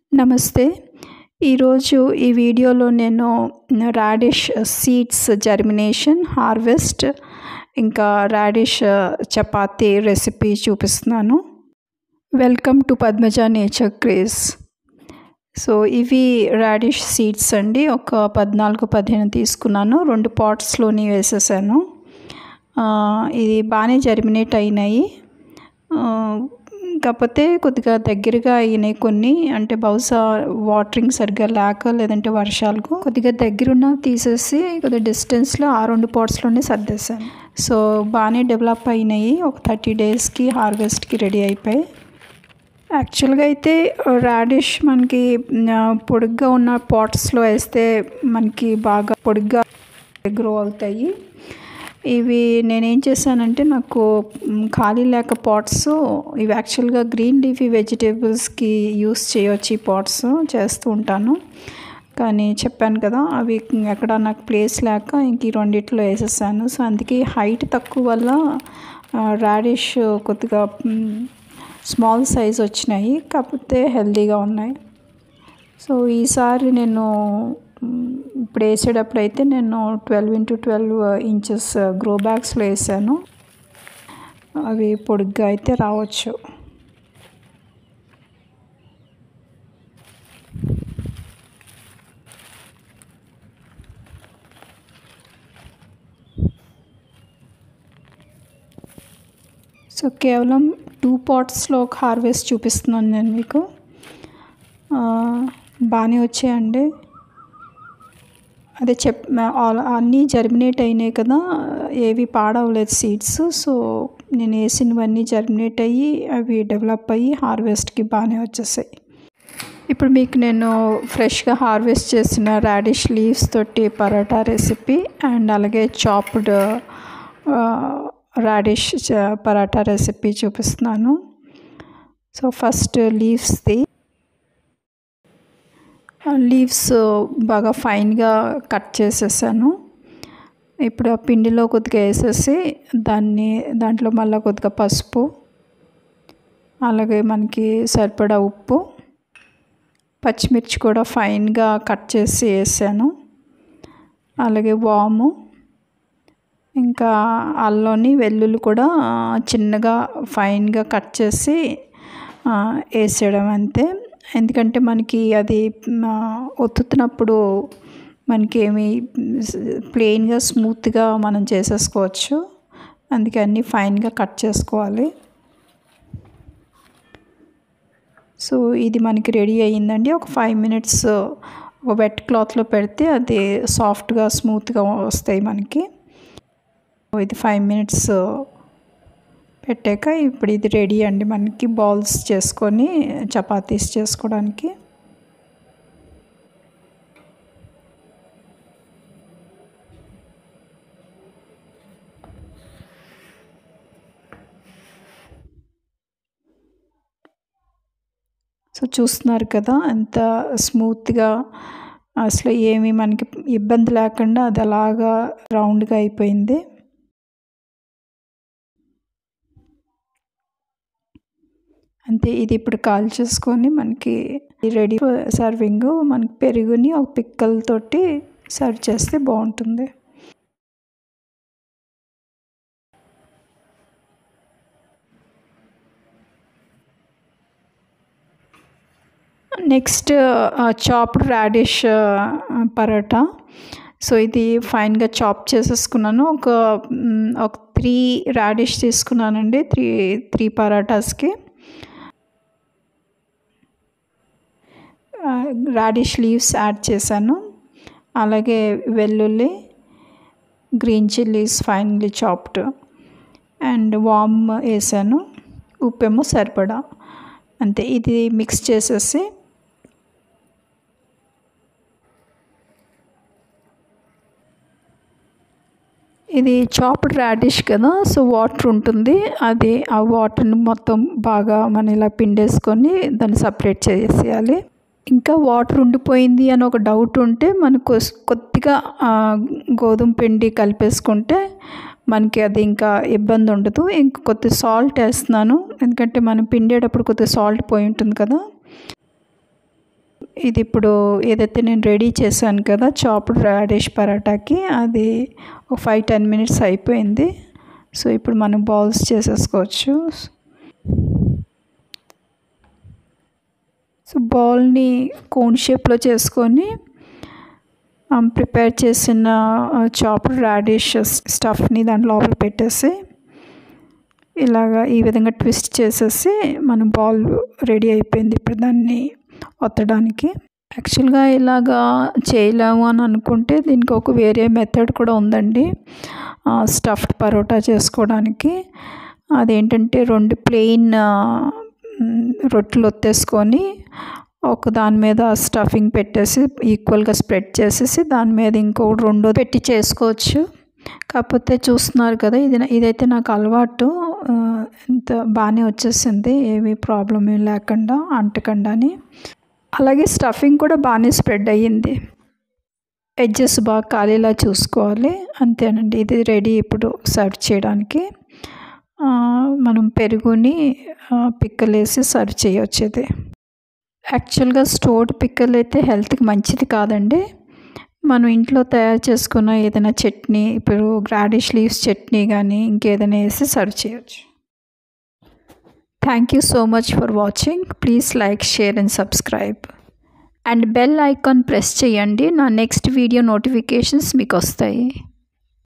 నమస్తే ఈరోజు ఈ వీడియోలో నేను రాడిష్ సీడ్స్ జర్మినేషన్ హార్వెస్ట్ ఇంకా రాడిష్ చపాతీ రెసిపీ చూపిస్తున్నాను welcome to Padmaja nature craze so ఇవి రాడిష్ సీడ్స్ అండి ఒక పద్నాలుగు పదిహేను తీసుకున్నాను రెండు పాట్స్లోని వేసేసాను ఇది బాగానే జర్మినేట్ అయినాయి కాకపోతే కొద్దిగా దగ్గరగా అయినాయి కొన్ని అంటే బహుశా వాటరింగ్ సరిగ్గా లేక లేదంటే వర్షాలకు కొద్దిగా దగ్గరున్న తీసేసి కొద్దిగా డిస్టెన్స్లో ఆ రెండు పాట్స్లోనే సర్దేశాను సో బాగానే డెవలప్ అయినాయి ఒక థర్టీ డేస్కి హార్వెస్ట్కి రెడీ అయిపోయి యాక్చువల్గా అయితే రాడిష్ మనకి పొడుగ్గా ఉన్న పాట్స్లో వేస్తే మనకి బాగా పొడుగ్గా గ్రో అవుతాయి ఇవి నేనేం చేశానంటే నాకు ఖాళీ లేక పాట్స్ ఇవి యాక్చువల్గా గ్రీన్ లీఫీ వెజిటేబుల్స్కి యూస్ చేయవచ్చు ఈ పాట్స్ చేస్తూ ఉంటాను కానీ చెప్పాను కదా అవి ఎక్కడ నాకు ప్లేస్ లేక ఇంక ఈ రెండిట్లో వేసేసాను సో అందుకే హైట్ తక్కువ వల్ల రాడిష్ కొద్దిగా స్మాల్ సైజ్ వచ్చినాయి కాకపోతే హెల్తీగా ఉన్నాయి సో ఈసారి నేను ఇప్పుడు వేసేటప్పుడు అయితే నేను twelve into twelve inches grow బ్యాగ్స్లో వేసాను అవి పొడుగ్గా అయితే రావచ్చు సో కేవలం టూ పాట్స్లో ఒక హార్వెస్ట్ చూపిస్తున్నాను నేను మీకు బాగానే వచ్చాయండి అదే చెప్ అన్నీ జర్మినేట్ అయినాయి కదా ఏవి పాడవలేదు సీడ్స్ సో నేను వేసినవన్నీ జర్మినేట్ అయ్యి అవి డెవలప్ అయ్యి హార్వెస్ట్కి బాగానే వచ్చేసాయి ఇప్పుడు మీకు నేను ఫ్రెష్గా హార్వెస్ట్ చేసిన రాడిష్ లీవ్స్ తోటి పరోటా రెసిపీ అండ్ అలాగే చాప్డ్ రాడిష్ పరాటా రెసిపీ చూపిస్తున్నాను సో ఫస్ట్ లీవ్స్ది లీవ్స్ బాగా ఫైన్గా కట్ చేసేసాను ఇప్పుడు ఆ పిండిలో కొద్దిగా వేసేసి దాన్ని దాంట్లో మళ్ళీ కొద్దిగా పసుపు అలాగే మనకి సరిపడా ఉప్పు పచ్చిమిర్చి కూడా ఫైన్గా కట్ చేసి వేసాను అలాగే వాము ఇంకా అల్లోని వెల్లుల్లి కూడా చిన్నగా ఫైన్గా కట్ చేసి వేసేయడం అంతే ఎందుకంటే మనకి అది ఒత్తుతున్నప్పుడు మనకి ఏమి ప్లెయిన్గా స్మూత్గా మనం చేసేసుకోవచ్చు అందుకే అన్నీ ఫైన్గా కట్ చేసుకోవాలి సో ఇది మనకి రెడీ అయ్యిందండి ఒక ఫైవ్ మినిట్స్ ఒక వెట్ క్లాత్లో పెడితే అది సాఫ్ట్గా స్మూత్గా వస్తాయి మనకి ఇది ఫైవ్ మినిట్స్ పెట్టాక ఇప్పుడు ఇది రెడీ అండి మనకి బాల్స్ చేసుకొని చపాతీస్ చేసుకోవడానికి సో చూస్తున్నారు కదా ఎంత స్మూత్గా అసలు ఏమి మనకి ఇబ్బంది లేకుండా అది అలాగా రౌండ్గా అయిపోయింది అంతే ఇది ఇప్పుడు కాల్ చేసుకొని మనకి రెడీ సర్వింగ్ మనకి పెరుగుని ఒక పిక్కలతోటి సర్వ్ చేస్తే బాగుంటుంది next chopped radish paratha so ఇది ఫైన్గా చాప్ చేసేసుకున్నాను ఒక ఒక త్రీ రాడిష్ తీసుకున్నానండి త్రీ త్రీ పరాటాస్కి రాడిష్ లీవ్స్ యాడ్ చేశాను అలాగే వెల్లుల్లి green chillies finally chopped and వామ్ వేసాను ఉప్పేమో సరిపడా అంతే ఇది మిక్స్ చేసేసి ఇది చాప్డ్ రాడిష్ కదా సో వాటర్ ఉంటుంది అది ఆ వాటర్ని మొత్తం బాగా మనం ఇలా పిండేసుకొని దాన్ని సపరేట్ చేసేయాలి ఇంకా వాటర్ ఉండిపోయింది అని ఒక డౌట్ ఉంటే మనకు కొద్దిగా గోధుమ పిండి కలిపేసుకుంటే మనకి అది ఇంకా ఇబ్బంది ఉండదు ఇంక కొద్ది సాల్ట్ వేస్తున్నాను ఎందుకంటే మనం పిండేటప్పుడు కొద్దిగా సాల్ట్ పోయి ఉంటుంది కదా ఇది ఇప్పుడు ఏదైతే నేను రెడీ చేశాను కదా చాప్డ్ రాడిష్ పరాటాకి అది ఒక ఫైవ్ టెన్ మినిట్స్ అయిపోయింది సో ఇప్పుడు మనం బాల్స్ చేసేసుకోవచ్చు సో బాల్ని కోన్ షేప్లో చేసుకొని ప్రిపేర్ చేసిన చాప్డ్ రాడిష్ స్టఫ్ని దాని లోపల పెట్టేసి ఇలాగా ఈ విధంగా ట్విస్ట్ చేసేసి మన బాల్ రెడీ అయిపోయింది ఇప్పుడు దాన్ని ఒత్తడానికి యాక్చువల్గా ఇలాగా చేయలేము అని అనుకుంటే దీనికి ఒక వేరే మెథడ్ కూడా ఉందండి స్టఫ్డ్ పరోటా చేసుకోవడానికి అదేంటంటే రెండు ప్లెయిన్ రొట్టెలు ఒత్తేసుకొని ఒక దాని మీద స్టఫింగ్ పెట్టేసి ఈక్వల్గా స్ప్రెడ్ చేసేసి దాని మీద ఇంకో రెండు పెట్టి చేసుకోవచ్చు కాకపోతే చూస్తున్నారు కదా ఇది ఇదైతే నాకు అలవాటు ఇంత బాగానే వచ్చేసింది ఏమి ప్రాబ్లం ఏం లేకుండా అంటకుండా అని అలాగే స్టఫింగ్ కూడా బాగానే స్ప్రెడ్ అయ్యింది ఎడ్జెస్ బాగా ఖాళీలా చూసుకోవాలి అంతేనండి ఇది రెడీ ఇప్పుడు సర్వ్ చేయడానికి మనం పెరుగుని పిక్కలేసి సర్వ్ చేయవచ్చు ఇది యాక్చువల్గా స్టోర్డ్ పిక్కలు అయితే హెల్త్కి మంచిది కాదండి మనం ఇంట్లో తయారు చేసుకున్న ఏదైనా చట్నీ ఇప్పుడు గ్రాడిష్ లీవ్స్ చట్నీ కానీ ఇంకేదైనా వేసి సర్వ్ చేయొచ్చు thank you so much for watching please like share and subscribe and bell icon press చేయండి నా నెక్స్ట్ వీడియో నోటిఫికేషన్స్ మీకు వస్తాయి